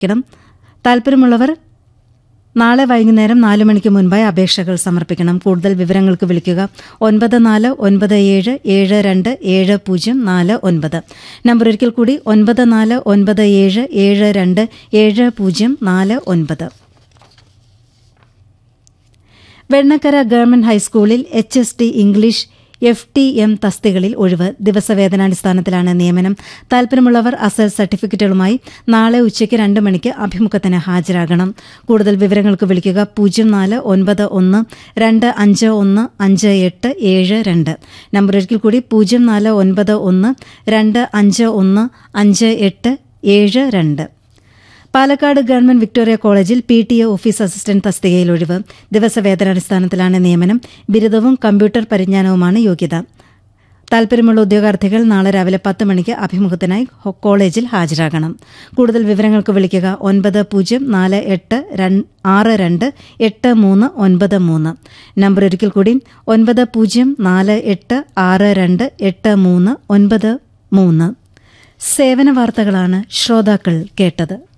ക്കണം താൽപ്പര്യമുള്ളവർ നാളെ വൈകുന്നേരം നാല് മണിക്ക് മുൻപായി അപേക്ഷകൾ സമർപ്പിക്കണം കൂടുതൽ വിവരങ്ങൾക്ക് വിളിക്കുക ഒൻപത് നാല് ഒൻപത് ഏഴ് ഏഴ് രണ്ട് ഏഴ് പൂജ്യം നാല് ഒൻപത് നമ്പർ ഒരിക്കൽ കൂടി ഒൻപത് നാല് ഒൻപത് ഏഴ് ഏഴ് രണ്ട് ഏഴ് പൂജ്യം നാല് ഒൻപത് വെണ്ണക്കര ഗവൺമെന്റ് ഹൈസ്കൂളിൽ H S T English F T M തസ്തികളിൽ ഒഴിവ് ദിവസവേതനാടിസ്ഥാനത്തിലാണ് നിയമനം താൽപ്പര്യമുള്ളവർ അസൽ സർട്ടിഫിക്കറ്റുകളുമായി നാളെ ഉച്ചയ്ക്ക് രണ്ട് മണിക്ക് അഭിമുഖത്തിന് ഹാജരാകണം കൂടുതൽ വിവരങ്ങൾക്ക് വിളിക്കുക പൂജ്യം നാല് ഒൻപത് ഒന്ന് രണ്ട് അഞ്ച് ഒന്ന് അഞ്ച് എട്ട് ഏഴ് രണ്ട് നമ്പർ ഒരിക്കൽ കൂടി പൂജ്യം നാല് ഒൻപത് ഒന്ന് രണ്ട് അഞ്ച് ഒന്ന് അഞ്ച് എട്ട് ഏഴ് രണ്ട് പാലക്കാട് ഗവൺമെന്റ് വിക്ടോറിയ കോളേജിൽ P T A office assistant തസ്തികയിൽ ഒഴിവ് ദിവസവേതനാടിസ്ഥാനത്തിലാണ് നിയമനം ബിരുദവും കമ്പ്യൂട്ടർ പരിജ്ഞാനവുമാണ് യോഗ്യത താൽപ്പര്യമുള്ള ഉദ്യോഗാർത്ഥികൾ നാളെ രാവിലെ പത്ത് മണിക്ക് അഭിമുഖത്തിനായി ഹോ- കോളേജിൽ ഹാജരാകണം കൂടുതൽ വിവരങ്ങൾക്ക് വിളിക്കുക ഒൻപത് പൂജ്യം നാല് എട്ട് രൺ- ആറ് രണ്ട് എട്ട് മൂന്ന് ഒൻപത് മൂന്ന് നമ്പർ ഒരിക്കൽ കൂടി ഒൻപത് പൂജ്യം നാല് എട്ട് ആറ് രണ്ട് എട്ട് മൂന്ന് ഒൻപത് മൂന്ന് സേവന വാർത്തകളാണ് ശ്രോതാക്കൾ കേട്ടത്